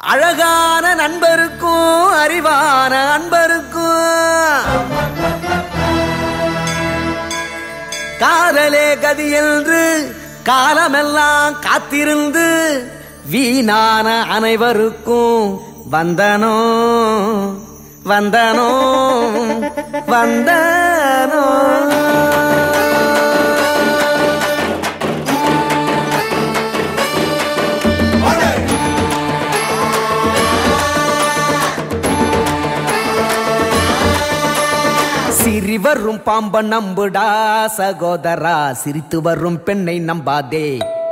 அழகான நண்பருக்கும் அறிவான அன்பருக்கும் காதலே கதி என்று காலமெல்லாம் காத்திருந்து வீணான அனைவருக்கும் வந்தனோ வந்தனோ வந்தனோ சிரி வரும் பாம்ப நம்புடா சகோதரா சிரித்து வரும் பெண்ணை நம்பாதே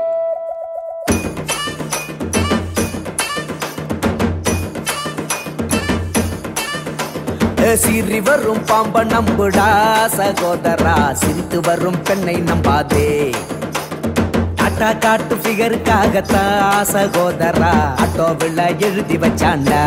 ஏ, சிரி வரும் பாம்ப நம்புடா சகோதரா சிரித்து வரும் பெண்ணை நம்பாதே டாட்டா காட்டு ஃபிகருக்காகத்தான் சகோதரா ஆட்டோவில் எழுதி வச்சாண்டா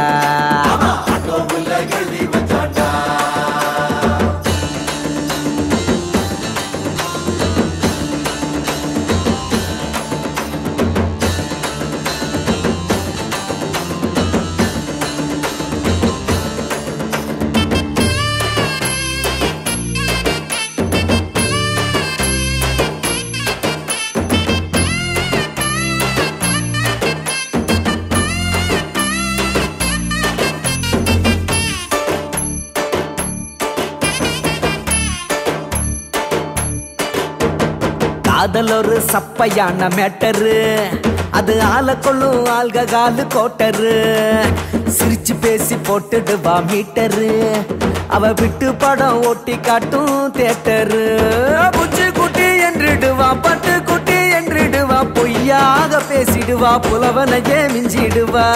காதல் ஒரு சப்பையான மேட்டரு அது ஆள கொள்ளும் ஆள்க காலு கோட்டரு சிரிச்சு பேசி போட்டுடுவா மீட்டரு அவ விட்டு படம் ஓட்டி காட்டும் தேட்டரு புச்சு குட்டி என்றிடுவா பட்டு குட்டி என்றிடுவா பொய்யாக பேசிடுவா புலவனையே மிஞ்சிடுவா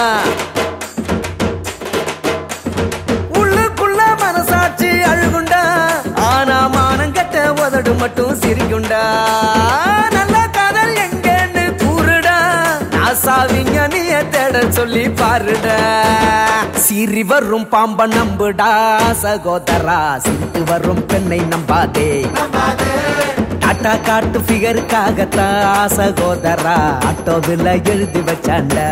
உள்ளுக்குள்ள மனசாட்சி அழுகுண்டா ஆனா மானம் கட்ட உதடு மட்டும் சிரிக்குண்டா நல்ல காதல் எங்கன்னு கூறுடா நாசாவிங்க நீய தேட சொல்லி பாருடா சிரி வரும் பாம்ப நம்புடா சகோதரா சிரித்து வரும் பெண்ணை நம்பாதே டாட்டா காட்டு ஃபிகருக்காகத்தான் சகோதரா ஆட்டோவில் எழுதி வச்சாண்டா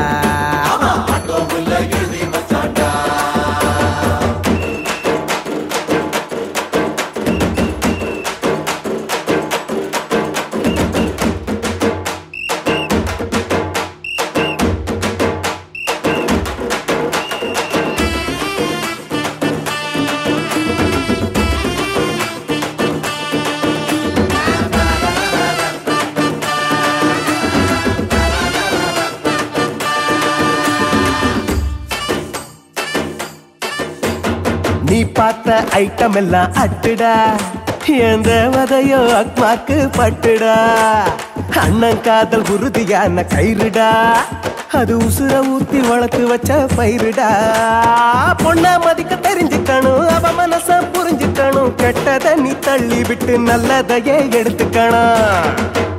நீ பார்த்த ஐட்டம் எல்லாம் அட்டுடா எந்த வதையோ அக்மாக்கு பட்டுடா அண்ணன் காதல் உறுதியான கயிறுடா அது உசுர ஊத்தி வளர்த்து வச்ச பயிருடா பொண்ண மதிக்க தெரிஞ்சுக்கணும் அவ மனச புரிஞ்சுக்கணும் கெட்டத நீ தள்ளி விட்டு நல்லதையே எடுத்துக்கணும்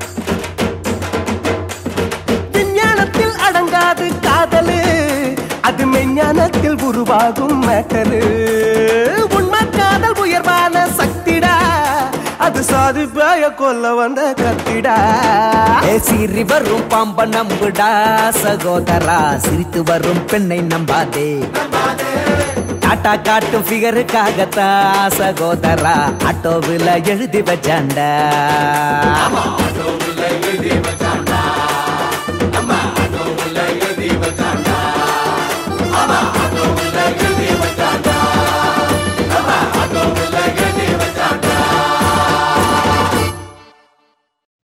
விஞ்ஞானத்தில் அடங்காது காதலு அது மெஞ்ஞானத்தில் உருவாகும் மேட்டரு உண்மை காதல் உயர்வான சக்திடா அது சாது பாய கொல்ல வந்த கத்திடா ஏ சிரி வரும் பாம்ப நம்புடா சகோதரா சிரித்து வரும் பெண்ணை நம்பாதே டாட்டா காட்டும் ஃபிகருக்காகத்தான் சகோதரா ஆட்டோவில் எழுதி வச்சாண்டா